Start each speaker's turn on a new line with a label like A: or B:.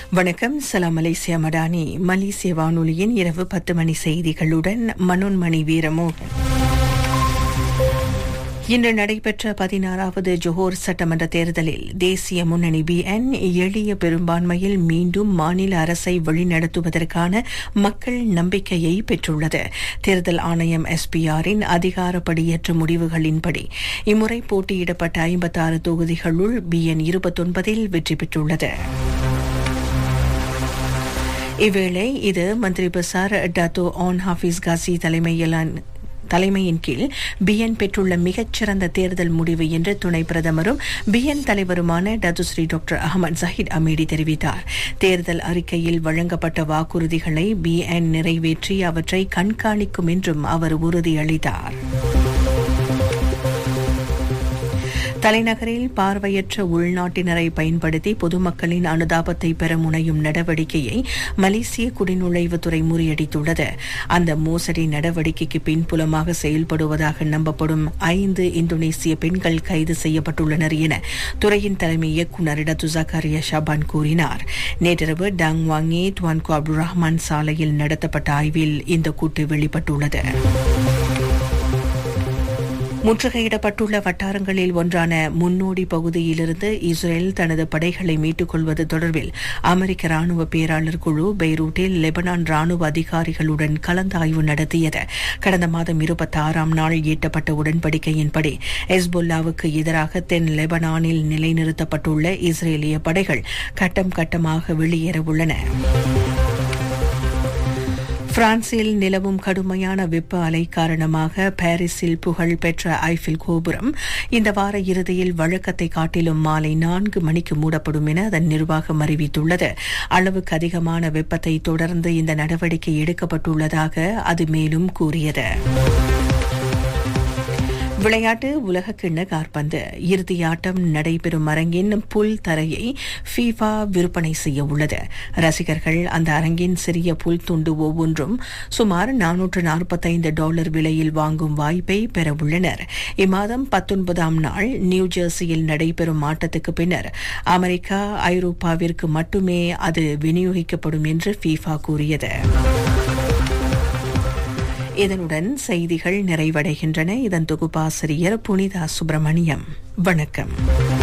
A: வணக்கம் சலாம் மலேசியா மடானி மலேசிய வானொலியின் இரவு பத்து மணி செய்திகளுடன் மனோன்மணி வீரமோகன் இன்று நடைபெற்ற பதினாறாவது ஜோஹர் சட்டமன்ற தேர்தலில் தேசிய முன்னணி பிஎன் எளிய பெரும்பான்மையில் மீண்டும் மாநில அரசை வழிநடத்துவதற்கான மக்கள் நம்பிக்கையை பெற்றுள்ளது தேர்தல் ஆணையம் எஸ்பிஆரின் அதிகாரப்படியற்ற முடிவுகளின்படி இம்முறை போட்டியிடப்பட்ட ஐம்பத்தாறு தொகுதிகளுள் பிஎன் இருபத்தொன்பதில் வெற்றி பெற்றுள்ளது இவ்வேளை இது மந்திரி பசார் டாத்தோ ஆன் ஹாஃபிஸ் காசி தலைமையிலான தலைமையின் கீழ் பிஎன் பெற்றுள்ள மிகச்சிறந்த தேர்தல் முடிவு என்று துணை பிரதமரும் பிஎன் தலைவருமான Datuk Seri doctor Ahmad Zahid Hamidi தெரிவித்தார் தேர்தல் அறிக்கையில் வழங்கப்பட்ட வாக்குறுதிகளை பிஎன் நிறைவேற்றி அவற்றை கண்காணிக்கும் என்றும் அவர் உறுதியளித்தார் தலைநகரில் பார்வையற்ற உள்நாட்டினரை பயன்படுத்தி பொதுமக்களின் அனுதாபத்தை பெற முனையும் நடவடிக்கையை மலேசிய குடிநுழைவுத்துறை முறியடித்துள்ளது அந்த மோசடி நடவடிக்கைக்கு பின்புலமாக செயல்படுவதாக நம்பப்படும் ஐந்து இந்தோனேசிய பெண்கள் கைது செய்யப்பட்டுள்ளனர் என துறையின் தலைமை இயக்குநர் டத்து ஜக்காரியா ஷபான் கூறினார் நேற்றிரவு டாங்வாங்கி டுவான்கோ அப்துல் ரஹ்மான் சாலையில் நடத்தப்பட்ட ஆய்வில் இந்த கூட்டு வெளிப்பட்டுள்ளது முற்றுகையிடப்பட்டுள்ள வட்டாரங்களில் ஒன்றான முன்னோடி பகுதியிலிருந்து இஸ்ரேல் தனது படைகளை மீட்டுக் கொள்வது தொடர்பில் அமெரிக்க ராணுவ பேராளர் குழு பெய்ரூட்டில் லெபனான் ராணுவ அதிகாரிகளுடன் கலந்தாய்வு நடத்தியது கடந்த மாதம் இருபத்தி ஆறாம் நாள் ஈட்டப்பட்ட உடன்படிக்கையின்படி எஸ்புல்லாவுக்கு எதிராக தென் லெபனானில் நிலைநிறுத்தப்பட்டுள்ள இஸ்ரேலிய படைகள் கட்டம் கட்டமாக வெளியேறவுள்ளன பிரான்சில் நிலவும் கடுமையான வெப்ப அலை காரணமாக பாரிஸில் புகழ் பெற்ற ஐஃபில் கோபுரம் இந்த வார இறுதியில் வழக்கத்தை காட்டிலும் மாலை நான்கு மணிக்கு மூடப்படும் என அதன் நிர்வாகம் அறிவித்துள்ளது அளவுக்கு அதிகமான வெப்பத்தை தொடர்ந்து இந்த நடவடிக்கை எடுக்கப்பட்டுள்ளதாக அது மேலும் கூறியது விளையாட்டு உலகக்கிண்ண கார்பந்து இறுதியாட்டம் நடைபெறும் அரங்கின் புல் தரையை ஃபீஃபா விற்பனை செய்ய உள்ளது ரசிகர்கள் அந்த அரங்கின் சிறிய புல் துண்டு ஒவ்வொன்றும் சுமார் நானூற்று நாற்பத்தைந்து டாலர் விலையில் வாங்கும் வாய்ப்பை பெற உள்ளனர் இம்மாதம் பத்தொன்பதாம் நாள் நியூ ஜெர்சியில் நடைபெறும் ஆட்டத்துக்கு பின்னர் அமெரிக்கா ஐரோப்பாவிற்கு மட்டுமே அது விநியோகிக்கப்படும் என்று ஃபீஃபா கூறியது இதனுடன் செய்திகள் நிறைவடைகின்றன இதன் தொகுப்பாசிரியர் புனிதா சுப்பிரமணியம் வணக்கம்